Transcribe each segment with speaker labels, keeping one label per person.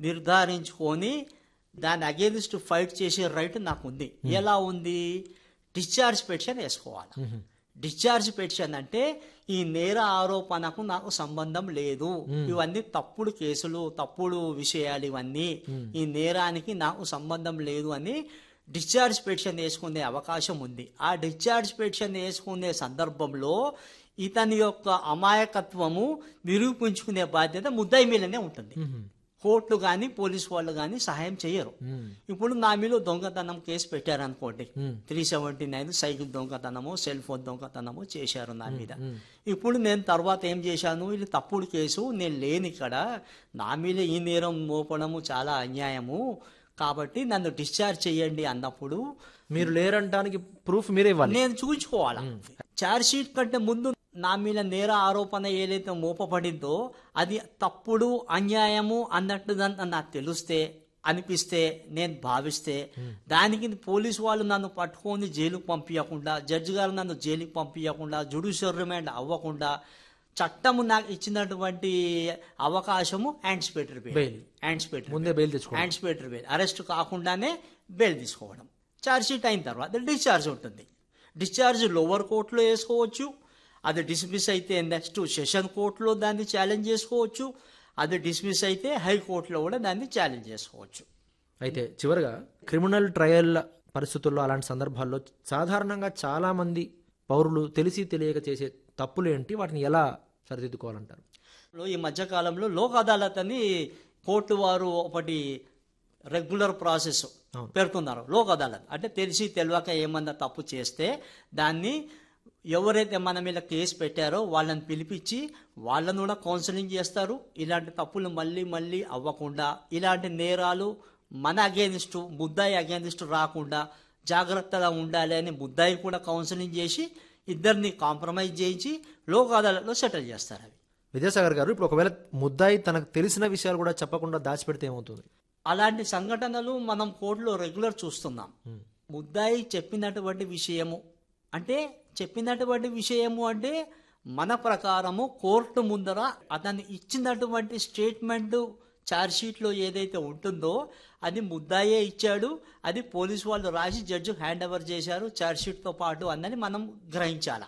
Speaker 1: నిర్ధారించుకొని దాని against fight చేసే right నాకు ఉంది ఎలా ఉంది డిశ్చార్జ్ పెటిషన్ వేసుకోవాలి డిశ్చార్జ్ పెటిషన్ అంటే ఈ నేర ఆరోపణకు నాకు సంబంధం లేదు ఇవన్నీ తప్పుడు కేసులు తప్పుడు విషయాలు ఇవన్నీ ఈ నేరానికి నాకు సంబంధం లేదు అని డిశ్చార్జ్ పెటిషన్ వేసుకునే అవకాశం ఉంది ఆ డిశ్చార్జ్ పెటిషన్ వేసుకునే సందర్భంలో ఇతని యొక్క అమాయకత్వము నిరూపించుకునే బాధ్యత ముద్దాయి మీదనే ఉంటుంది కోర్టులు కానీ పోలీసు వాళ్ళు కానీ సహాయం చేయరు ఇప్పుడు నా మీద దొంగతనం కేసు పెట్టారనుకోండి త్రీ సెవెంటీ నైన్ సైకిల్ దొంగతనము సెల్ ఫోన్ దొంగతనము చేశారు నా మీద ఇప్పుడు నేను తర్వాత ఏం చేశాను ఇది తప్పుడు కేసు నేను లేని ఇక్కడ నా మీద ఈ నేరం మోపడము చాలా అన్యాయము కాబట్టి నన్ను డిశ్చార్జ్ చేయండి అన్నప్పుడు
Speaker 2: మీరు లేరంటానికి ప్రూఫ్ మీరే ఇవ్వాలి
Speaker 1: నేను చూపించుకోవాలా చార్జ్ షీట్ కంటే ముందు నా మీద నేర ఆరోపణ ఏదైతే మోపబడిందో అది తప్పుడు అన్యాయము అన్నట్టు దాన్ని నాకు తెలిస్తే అనిపిస్తే నేను భావిస్తే దానికి పోలీసు వాళ్ళు నన్ను పట్టుకొని జైలుకు పంపించకుండా జడ్జి గారు నన్ను జైలుకి పంపించకుండా జుడిషియల్ రిమాండ్ అవ్వకుండా చట్టము నాకు ఇచ్చినటువంటి అవకాశము యాంటిసిపేటరీ
Speaker 2: Bail.
Speaker 1: బెయిల్ యాంటిసిపేటరీ
Speaker 2: ముందే బెయిల్ తెచ్చుకోండి
Speaker 1: యాంటిసిపేటరీ బెయిల్ అరెస్ట్ కాకుండానే బెయిల్ తీసుకోవడం ఛార్జ్ షీట్ అయిన తర్వాత డిశ్చార్జ్ ఉంటుంది డిశ్చార్జ్ లోవర్ కోర్టులో వేసుకోవచ్చు అది డిస్మిస్ అయితే నెక్స్ట్ సెషన్ కోర్టులో దాన్ని ఛాలెంజ్ చేసుకోవచ్చు అది డిస్మిస్ అయితే హైకోర్టులో కూడా దాన్ని ఛాలెంజ్ చేసుకోవచ్చు
Speaker 2: అయితే చివరగా క్రిమినల్ ట్రయల్ పరిస్థితుల్లో అలాంటి సందర్భాల్లో సాధారణంగా చాలా మంది పౌరులు తెలిసి తెలియక చేసే తప్పులు ఏంటి వాటిని ఎలా సరిదిద్దుకోవాలంటారు
Speaker 1: ఈ మధ్యకాలంలో లోక్ అదాలత్ అని కోర్టు వారు ఒకటి రెగ్యులర్ ప్రాసెస్ పెడుతున్నారు లోక్ అదాలత్ అంటే తెలిసి తెలియక ఏమన్నా తప్పు చేస్తే దాన్ని ఎవరైతే మన మీద కేసు పెట్టారో వాళ్ళని పిలిపించి వాళ్ళను కూడా కౌన్సిలింగ్ చేస్తారు ఇలాంటి తప్పులు మళ్ళీ మళ్ళీ అవ్వకుండా ఇలాంటి నేరాలు మన అగేనిస్ట్ ముద్దాయి అగేనిస్ట్ రాకుండా జాగ్రత్తగా ఉండాలి అని ముద్దాయి కూడా కౌన్సిలింగ్ చేసి ఇద్దరిని కాంప్రమైజ్ చేయించి లోక్ అదాలత్లో సెటిల్ చేస్తారు అవి
Speaker 2: విద్యాసాగర్ గారు ఇప్పుడు ఒకవేళ ముద్దాయి తనకు తెలిసిన విషయాలు కూడా చెప్పకుండా దాచిపెడితే ఏమవుతుంది
Speaker 1: అలాంటి సంఘటనలు మనం కోర్టులో రెగ్యులర్ చూస్తున్నాం ముద్దాయి చెప్పినటువంటి విషయము అంటే చెప్పినటువంటి విషయము అంటే మన ప్రకారము కోర్టు ముందర అతను ఇచ్చినటువంటి స్టేట్మెంట్ ఛార్జ్ షీట్లో ఏదైతే ఉంటుందో అది ముద్దాయే ఇచ్చాడు అది పోలీసు వాళ్ళు రాసి జడ్జి హ్యాండ్ ఓవర్ చేశారు ఛార్జ్ షీట్తో పాటు అన్నది మనం గ్రహించాల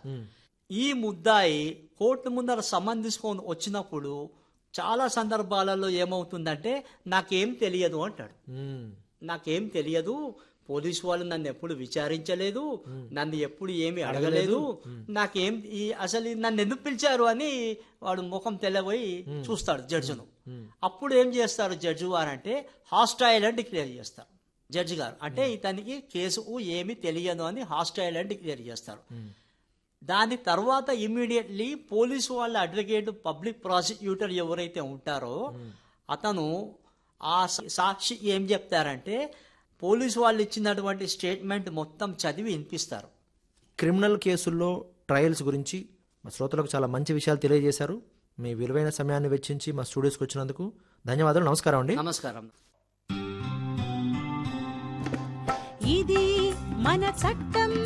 Speaker 1: ఈ ముద్దాయి కోర్టు ముందర సమన్ తీసుకొని వచ్చినప్పుడు చాలా సందర్భాలలో ఏమవుతుందంటే నాకేం తెలియదు అంటాడు
Speaker 2: మ్మ్.
Speaker 1: నాకేం తెలియదు పోలీసు వాళ్ళు నన్ను ఎప్పుడు విచారించలేదు నన్ను ఎప్పుడు ఏమి అడగలేదు నాకేం ఈ అసలు ఈ నన్ను ఎందుకు పిలిచారు అని వాడు ముఖం తెల్లబోయి చూస్తాడు జడ్జిను అప్పుడు ఏం చేస్తారు జడ్జి వారు అంటే హాస్టైల్ అని డిక్లేర్ చేస్తారు జడ్జి గారు అంటే ఇతనికి కేసు ఏమి తెలియదు అని హాస్టైల్ అని డిక్లేర్ చేస్తారు దాని తర్వాత ఇమీడియట్లీ పోలీసు వాళ్ళ అడ్వకేట్ పబ్లిక్ ప్రాసిక్యూటర్ ఎవరైతే ఉంటారో అతను ఆ సా- సాక్షి ఏం చెప్తారంటే పోలీసు వాళ్ళు ఇచ్చినటువంటి స్టేట్మెంట్ మొత్తం చదివి వినిపిస్తారు
Speaker 2: క్రిమినల్ కేసుల్లో ట్రయల్స్ గురించి మా శ్రోతలకు చాలా మంచి విషయాలు తెలియజేశారు మీ విలువైన సమయాన్ని వెచ్చించి మా స్టూడియోస్కి వచ్చినందుకు ధన్యవాదాలు నమస్కారం అండి
Speaker 1: నమస్కారం
Speaker 3: ఇది మన చట్టం